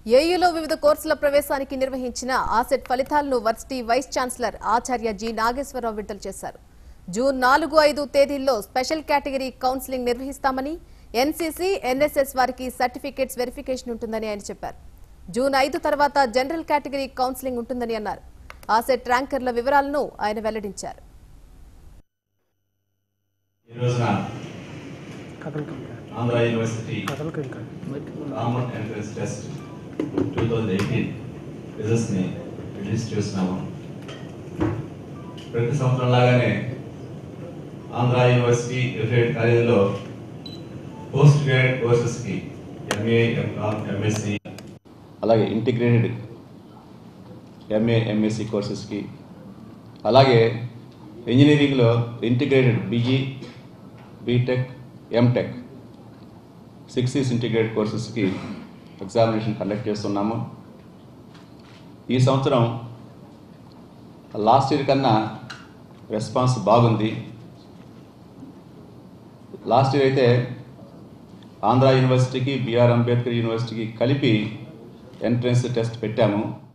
ఏయూలో వివిధ కోర్సుల ప్రవేశానికి నిర్వహించిన ఆసెట్ ఫలితాలను వర్సిటీ వైస్ ఛాన్సలర్ ఆచార్య జి నాగేశ్వరరావు విడుదల చేశారు జూన్ నాలుగు ఐదు తేదీల్లో స్పెషల్ కేటగిరీ కౌన్సిలింగ్ నిర్వహిస్తామని ఎన్సీసీ ఎన్ఎస్ఎస్ వారికి సర్టిఫికేట్స్ వెరిఫికేషన్ ఉంటుందని ఆయన చెప్పారు జూన్ ఐదు తర్వాత జనరల్ కేటగిరీ కౌన్సిలింగ్ ఉంటుందని అన్నారు ఆసెట్ ర్యాంకర్ల వివరాలను ఆయన వెల్లడించారు ఈ రోజున Andhra university common entrance test two thousand eighteen రిజల్ట్స్ని రిలీజ్ చేస్తున్నాము ప్రతి సంవత్సరం లాగానే ఆంధ్ర యూనివర్సిటీ ఎఫిలియేట్ కాలేజీలో పోస్ట్ గ్రాడ్యుయేట్ కోర్సెస్కి ఎంఏ ఎంకామ్ ఎంఎస్సి అలాగే ఇంటిగ్రేటెడ్ ఎంఏ ఎంఎస్సి కోర్సెస్కి అలాగే ఇంజనీరింగ్లో integrated BE BTech MTech six ఈస్ ఇంటిగ్రేటెడ్ కోర్సెస్కి ఎగ్జామినేషన్ కండక్ట్ చేస్తున్నాము ఈ సంవత్సరం లాస్ట్ ఇయర్ కన్నా రెస్పాన్స్ బాగుంది లాస్ట్ ఇయర్ అయితే ఆంధ్ర యూనివర్సిటీకి బిఆర్ అంబేద్కర్ యూనివర్సిటీకి కలిపి ఎంట్రన్స్ టెస్ట్ పెట్టాము